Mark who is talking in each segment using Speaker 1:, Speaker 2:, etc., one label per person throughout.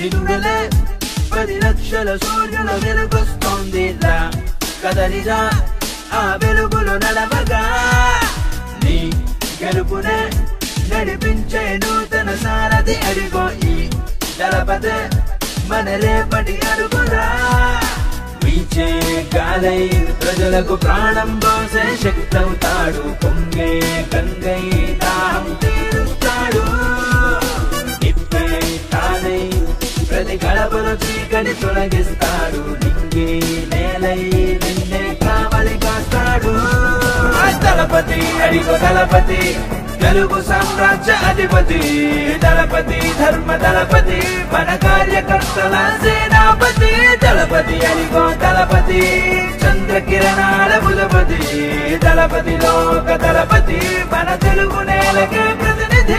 Speaker 1: నిదుడలే పది లక్షల సూర్యుల వెలుగొస్తోంది రా కదలిరా ఆ వెలుగులు నడవగా నీ గెలుపునే నడిపించే నూతన సారథి అడిగో ఈ దళపతే మన రేపటి అడుగురా వీచే గాలై ప్రజలకు ప్రాణం పోసే శక్తి అవుతాడు పొంగే గంగై దాహం తీరుస్తాడు నిప్పే తానై ప్రతి గడపలు చీకటి తొలగిస్తాడు నింగి నేలై నిన్నే కావలి కాస్తాడు ఆ దళపతి అడిగో దళపతి తెలుగు సామ్రాజ్య అధిపతి దళపతి ధర్మ దళపతి మన కార్యకర్తల సేనాపతి దళపతి అడిగో దళపతి చంద్రకిరణాల బుధపతి దళపతి లోక దళపతి మన తెలుగు నేలకే ప్రతినిధి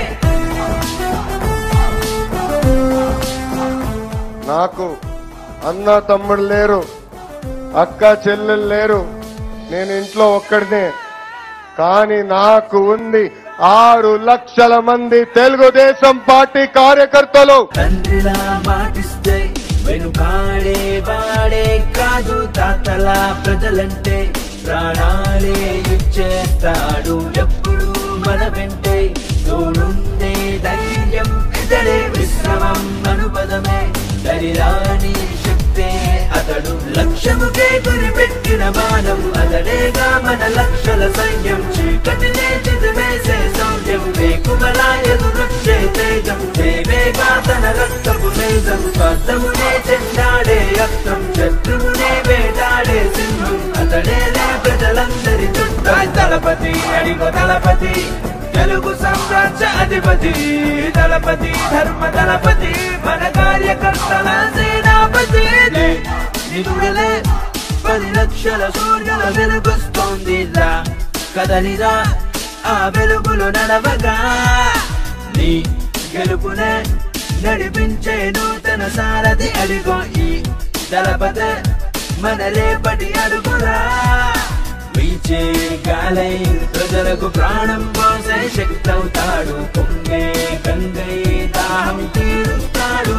Speaker 2: నాకు అన్న తమ్ముడు లేరు అక్క చెల్లెలు లేరు నేను ఇంట్లో ఒక్కడినే కానీ నాకు ఉంది ఆరు లక్షల మంది తెలుగుదేశం పార్టీ కార్యకర్తలు
Speaker 1: తండ్రిలా మాటిస్తే వెనుకాడే వాడే కాదు తాతల ప్రజలంటే ప్రాణాలే ఇచ్చేస్తాడు ఎప్పుడు మన వెంటే తోడుండే ధైర్యం ఇతడే విశ్రమం అనుపదమే దరిరాని శక్తే అతడు లక్ష్యముకే గురి పెట్టిన మానం అతడేగా మన లక్షల సైన్యం చీకటినే చిదిమేసే సౌండ్యం వేకుమల ఎదురొచ్చే తేజం దేవేగా తన రక్తపు మేజం స్వార్థమునే చెండాడే అర్థం శత్రువునే వేటాడే సింహం అతడేలే ప్రజలందరి చుట్టూ దళపతి అడిగో దళపతి తెలుగు సామ్రాజ్య అధిపతి దళపతి ధర్మ దళపతి మన కార్యకర్తల సేనాపతి నిదుడలే పది లక్షల సూర్యుల వెలుగొస్తోంది రా కదలిరా ఆ వెలుగులు నడవగా నీ గెలుపునే నడిపించే నూతన సారథి అడిగో ఈ దళపతే మన రేపటి అడుగురా వీచే గాలై ప్రజలకు ప్రాణం పోసే శక్తి అవుతాడు పొంగే గంగై దాహం తీరుస్తాడు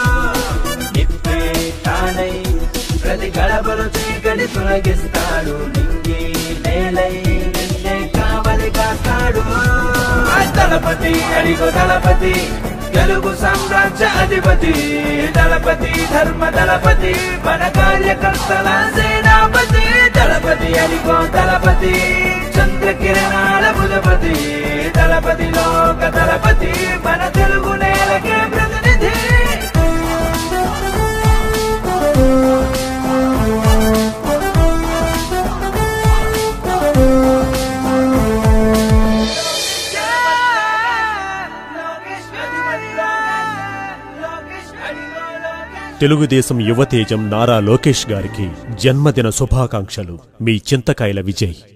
Speaker 1: నిప్పే తానై ప్రతి గడపలు చీకటి తొలగిస్తాడు నింగి నేలై నిన్నే కావలి కాస్తాడు ఆ దళపతి అడిగో దళపతి తెలుగు సామ్రాజ్య అధిపతి దళపతి ధర్మ దళపతి మన కార్యకర్తల సేనాపతి దళపతి అడిగో దళపతి చంద్రకిరణాల బుధపతి దళపతి లోక దళపతి మన తెలుగు నేలకే ప్రతినిధి
Speaker 3: తెలుగుదేశం యువతేజం నారా లోకేష్ గారికి జన్మదిన శుభాకాంక్షలు మీ చింతకాయల విజయ్